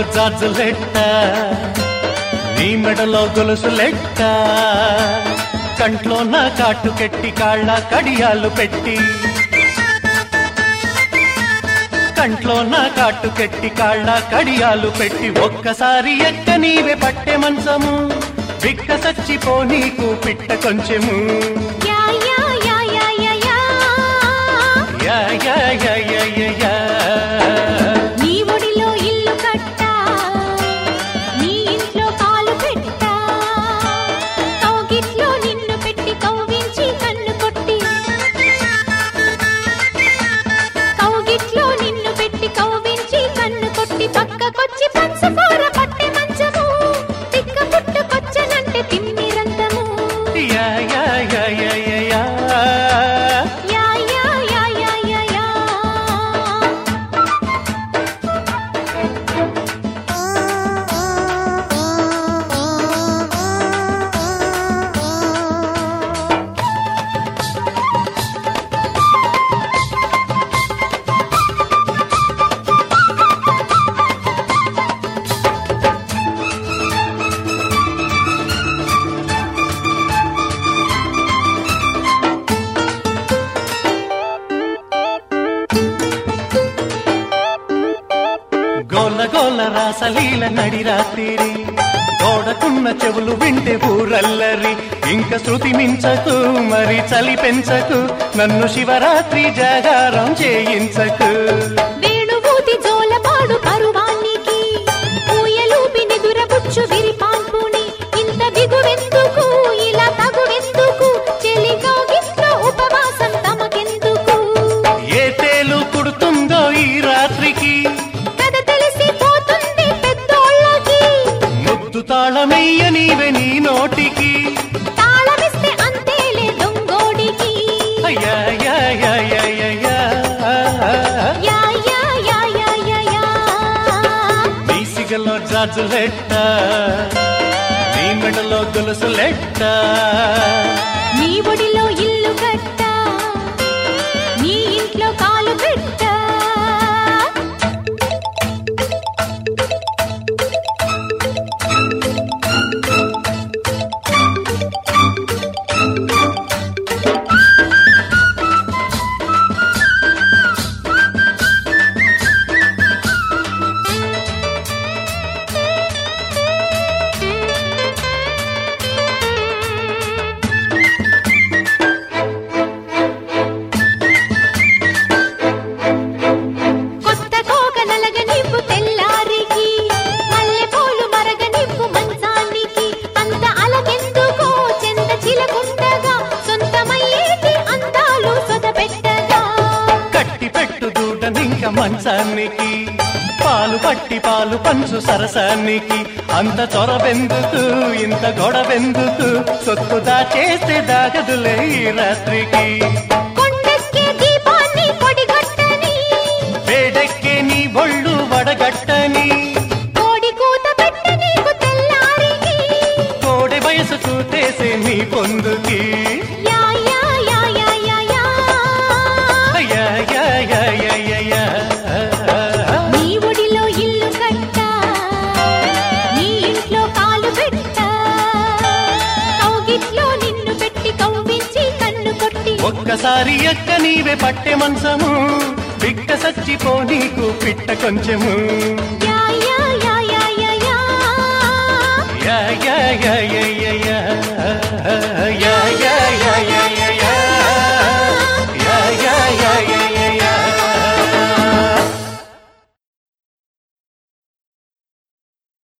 జాజులెట్ట నీ మెడలో గొలుసులెట్ట కంట్లో నా కాటు కెట్టి కాళ్ళ కడియాలు పెట్టి కంట్లో నా కాటు కెట్టి కాళ్ళ కడియాలు పెట్టి ఒక్కసారి ఎక్క నీవే పట్టె మంచము బిక్క సచ్చిపో నీకు పిట్ట కొంచెము యా యా యా యా యా యా యా యా యా యా యా యా నీ ఒడిలో ఇల్లు కట్టా నీ ఇంట్లో కాలు పెట్టా కౌగిట్లో నిన్ను పెట్టి కౌగించి కన్ను కొట్టి కౌగిట్లో నిన్ను పెట్టి కౌగించి కన్ను కొట్టి పక్కకొచ్చి పంచకూర పట్టె మంచము తిక్క పుట్టుకొచ్చనంటే తిమ్మిరంతము యా యా యా యా యా యా యా యా యా యా యా యా గోల గోల రాసలీల నడి రాత్రి గోడకున్న చెవులు వింటే ఊరల్లరి ఇంక శృతి మించకు మరి చలి పెంచకు నన్ను శివరాత్రి జాగారం చేయించకు వేణువూతి జోలపాడు పరువానికి ఊయలూపి నిదురబుచ్చు విరిపాన్పుని ఇంత బిగువెందుకు ఇలా తగువెందుకు చెలిగాగిట్లో ఉపవాసం తమకెందుకు ఏ తేలు కుడుతుందో ఈ రాత్రికి కథ తెలిసిపోతుంది పెద్దోళ్ళకి ముద్దు తాళమెయ్య నీవే నీ నోటికి తాళమిస్తే అంతేలే దొంగోడికి అయ్యా యా యా యా యా యా యా యా యా యా యా యా నీ సిగలో జాజులెట్ట నీ మెడలో గొలుసులెట్ట నీ ఒడిలో ఇల్లు కట్టా నీ ఇంట్లో కాలు పెట్టా కొత్త కోక నలగ నివ్వు తెల్లారికి మల్లెపూలు మరగ నివ్వు మంచానికి అంత అలకెందుకో చెంత చిలకుండగా సొంతమయ్యేటి అందాలు సొదపెట్టగా కట్టి పెట్టు దూడనింక మంచానికి పాలు పట్టి పాలు పంచు సరసానికి అంత చొరవెందుకు ఇంత గొడవెందుకు సొత్తు దాచేస్తే దాగదులే ఈ రాత్రికి కొండెక్కే దీపాన్ని పొడిగొట్టని వేడెక్కే నీ ఒళ్ళు వడగట్టని కోడి కూత పెట్ట నీకు తెల్లారికి కోడె వయసు చూతేసే నీ పొందుకి యా యా యా యా యా యా యా యా యా యా యా యా నీ ఒడిలో ఇల్లు కట్టా నీ ఇంట్లో కాలు పెట్టా కౌగిట్లో నిన్ను పెట్టి కవ్వించి కన్ను కొట్టి ఒక్కసారి ఎక్క నీవే పట్టె మంచము బిక్క సచ్చిపో నీకు పిట్ట కొంచెము యా యా యా యా యా యా యా యా యా యా యా యా